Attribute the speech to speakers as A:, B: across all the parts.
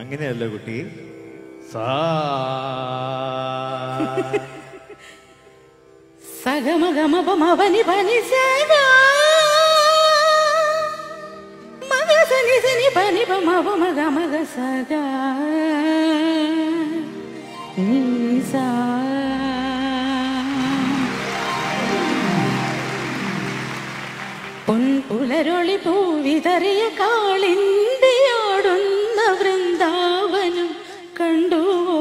A: അങ്ങനെയല്ല കുട്ടി സാ
B: సగమగమపమవని పని సగ మగ సని సని పని పమవ మగ మగ సగ నీసా പൊൻപുലരൊളി പൂവിതറിയ കാളിന്തിയാടുന്ന വൃന്ദാവനം കണ്ടുവോ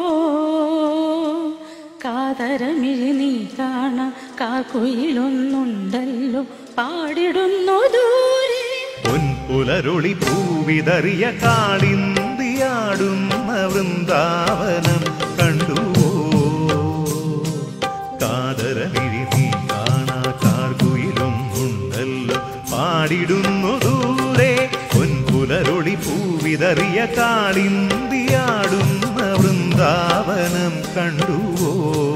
B: കാതരമിഴി നീ കാണ കാക്കുയിലൊന്നുണ്ടല്ലോ പാടിടുന്നു ദൂരെ
C: പൊൻപുലരുളി പൂവിതറിയ കാളിന്തിയാടുന്ന വൃന്ദാവനം കണ്ടുവോ കാതരമിഴി നീ കാണാ കാർകുയിലൊന്നുണ്ടല്ലോ പാടിടുന്നു ദൂരെ പൊൻപുലരുളി പൂവിതറിയ കാളിന്തിയാടുന്ന വൃന്ദാവനം കണ്ടുവോ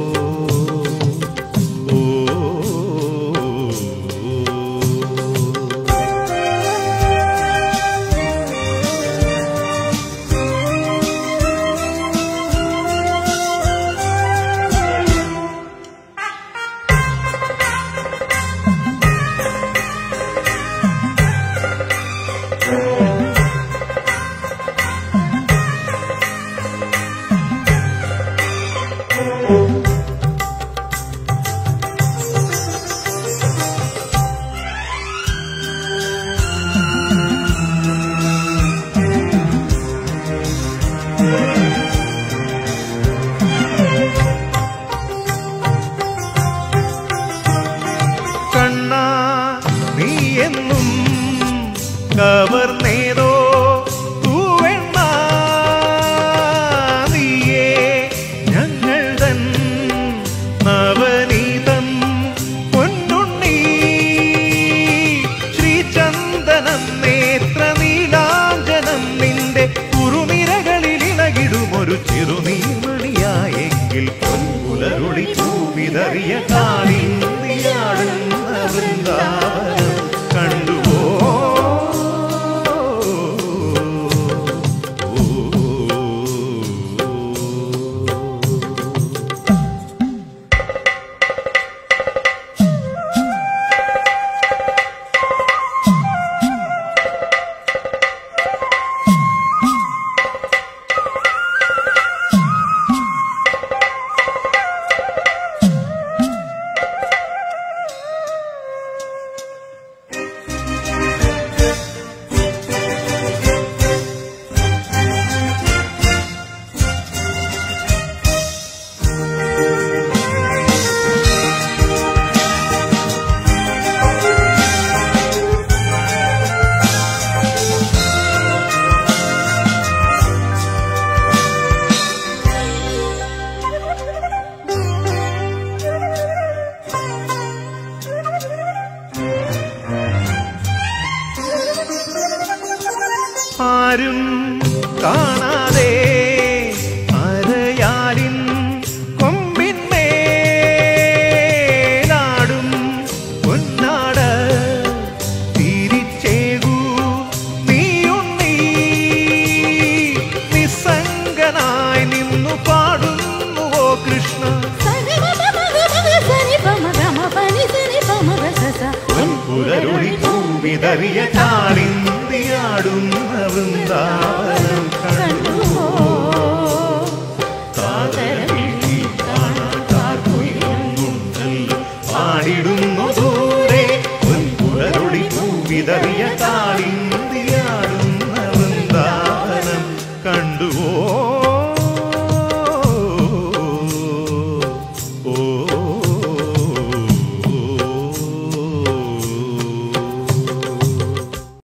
C: ഓ കണ്ണാ നീ എന്നും കവർന്നേതോ തൂവെണ്ണ നീയേ ഞങ്ങൾ തൻ നവനീതം പൊന്നുണ്ണി ശ്രീചന്ദനം നേത്ര നീലാഞ്ജനം നിന്റെ കുറുനിരകളിൽ ഇളകിടുമൊരു ചെറുനീർമണിയായെങ്കിൽ പൊൻപുലരുളി പൂവിതറിയ കാളിന്തിയാടുന്ന വൃന്ദാവനം കണ്ടുവോ ആരും കാണാതെ അരയാലിൻ കൊമ്പിന്മേലാടും പൊന്നാട തിരിച്ചേകൂ നീയുണ്ണീ നിസ്സംഗനായി നിന്നു പാടുന്നുവോ കൃഷ്ണ പുലരുളി പൂവിതറിയ കാളിന്തിയാടുന്ന വൃന്ദാവനം കണ്ടുവോ കാതരമിഴി കാണാൻ പാടിടുന്നു ദൂരെ പൊൻപുലരുളി പൂവിതറിയ കാളി